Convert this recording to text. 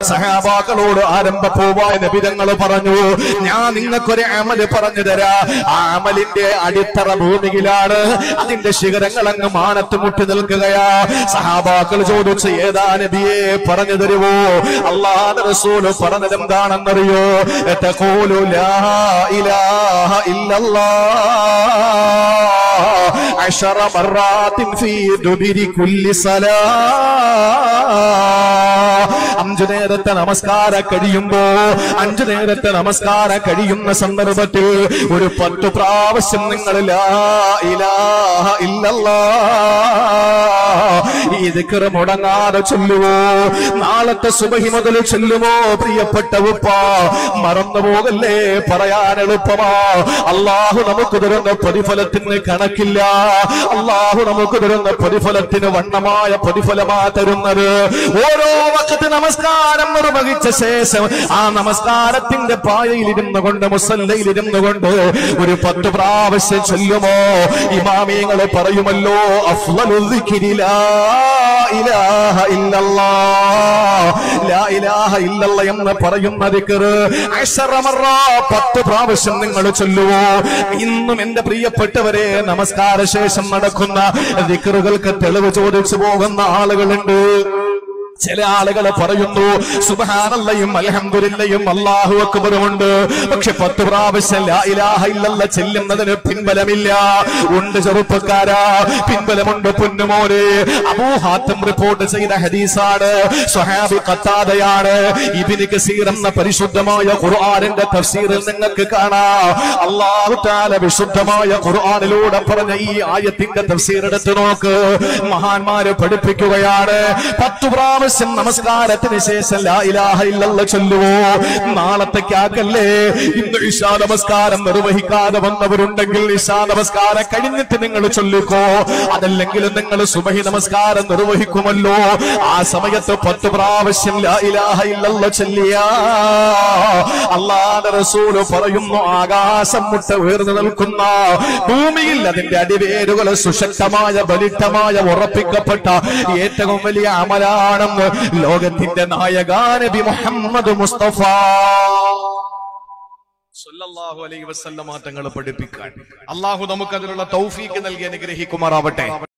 സഹാബാക്കളോട് ആരംഭ പോവായ നബിതങ്ങൾ പറഞ്ഞു ഞാൻ നിങ്ങൾക്കൊരു അമല് പറഞ്ഞു തരാ ആ അമലിന്റെ അടിത്തറ ഭൂമിയിലാണ് അതിന്റെ ശിഖരങ്ങൾ അങ്ങ് മാനത്ത് മുട്ടി നിൽക്കുകയാ സഹാബാക്കൾ ചോദിച്ചു ഏതാ നബിയെ പറഞ്ഞു തരുവോ അള്ളാഹ് റസൂല് പറഞ്ഞത് എന്താണെന്നറിയോ തഖൂലു ലാ ഇലാഹ ഇല്ലല്ലാഹ് عشر مرات في دبر كل صلاة അഞ്ചു നേരത്തെ നമസ്കാരം കഴിയുമ്പോ അഞ്ചു നേരത്തെ നമസ്കാരം കഴിയുന്ന സന്ദർഭത്തിൽ ഒരു പത്തു പ്രാവശ്യം നിങ്ങൾ ലാ ഇലാഹ ഇല്ലല്ലാ ഈ ദിക്ർ മുടങ്ങാതെ ചൊല്ലുവോ നാളത്തെ സുബഹി മുതൽ ചൊല്ലുമോ പ്രിയപ്പെട്ട ഉപ്പ മറന്നു പോകല്ലേ പറയാൻ എളുപ്പമാ അള്ളാഹു നമുക്ക് തരുന്ന പ്രതിഫലത്തിന് കണക്കില്ല അള്ളാഹു നമുക്ക് തരുന്ന പ്രതിഫലത്തിന് വണ്ണമായ പ്രതിഫലമാ തരുന്നത് ഓരോ വക്കത്ത് നമസ്കാരം നിർവഹിച്ച ശേഷം ആ നമസ്കാരത്തിന്റെ പായയിലിരുന്നു കൊണ്ട് മുസല്ലയിലിരുന്നു കൊണ്ട് ഒരു പത്ത് പ്രാവശ്യം ചൊല്ലുമോ ഇമാമിയങ്ങൾ പറയുമല്ലോ അഫ്ളലു ദിക്രി ലാ ഇലാഹ ഇല്ലല്ലാഹ് ലാ ഇലാഹ ഇല്ലല്ലാഹ് എന്ന് പറയുന്ന ദിക്ർ അശറ മറ പത്ത് പ്രാവശ്യം നിങ്ങൾ ചൊല്ലുവോ ഇന്നും എന്റെ പ്രിയപ്പെട്ടവരെ നമസ്കാര ശേഷം നടക്കുന്ന ദിക്റുകൾക്ക് തെളിവ് ചോദിച്ചു പോകുന്ന ആളുകളുണ്ട് ചില ആളുകൾ പറയുന്നു സുബഹാനല്ലയും അൽഹംദുലില്ലയും അല്ലാഹു അക്ബറുമുണ്ട് പക്ഷെ പത്ത് പ്രാവശ്യം ലാ ഇലാഹ ഇല്ലല്ല ചെല്ലുന്നതിന് പിൻബലമില്ല ഉണ്ട് ചെറുപ്പക്കാരാ പിൻബലമുണ്ട് പൊന്നുമോനെ അബൂഹാത്തം റിപ്പോർട്ട് ചെയ്ത ഹദീസാണ് സ്വഹാബി ഖത്താദയാണ് ഇബ്നു കസീർ എന്ന പരിശുദ്ധമായ ഖുർആനിന്റെ തഫ്സീറിൽ നിങ്ങൾക്ക് കാണാം അല്ലാഹു തആല വിശുദ്ധമായ ഖുർആനിലൂടെ പറഞ്ഞ ഈ ആയത്തിന്റെ തഫ്സീർ എടുത്തു നോക്ക് മഹാന്മാര് പഠിപ്പിക്കുകയാണ് പത്തു പ്രാവശ്യം നമസ്കാരത്തിന് ശേഷം ലാ ഇലാഹ ഇല്ലല്ല ചൊല്ലുവോ നാളത്തേക്കാക്കല്ലേ ഇന്ന് ഇഷാ നമസ്കാരം നിർവഹിക്കാതെ വന്നവരുണ്ടെങ്കിൽ ഇഷാ നമസ്കാരം കഴിഞ്ഞിട്ട് നിങ്ങൾ ചൊല്ലിക്കോ അതല്ലെങ്കിൽ നിങ്ങൾ സുബഹി നമസ്കാരം നിർവഹിക്കുമല്ലോ ആ സമയത്ത് പത്ത് പ്രാവശ്യം ലാ ഇലാഹ ഇല്ലല്ല ചൊല്ലിയ അള്ളാഹുവിന്റെ റസൂല് പറയുന്നു ആകാശം മുട്ട ഉയർന്നു നിൽക്കുന്ന ഭൂമിയിൽ അതിന്റെ അടിവേരുകൾ സുശക്തമായ ബലിഷ്ഠമായ ഉറപ്പിക്കപ്പെട്ട ഏറ്റവും വലിയ അമലാണെന്ന് ലോകത്തിന്റെ നായകാനബി മുഹമ്മദ് മുസ്തഫ സല്ലല്ലാഹു അലൈഹി വസല്ലമ തങ്ങൾ പഠിപ്പിക്കാൻ അള്ളാഹു നമുക്ക് അതിനുള്ള തൗഫീക്ക് നൽകി അനുഗ്രഹിക്കുമാറാവട്ടെ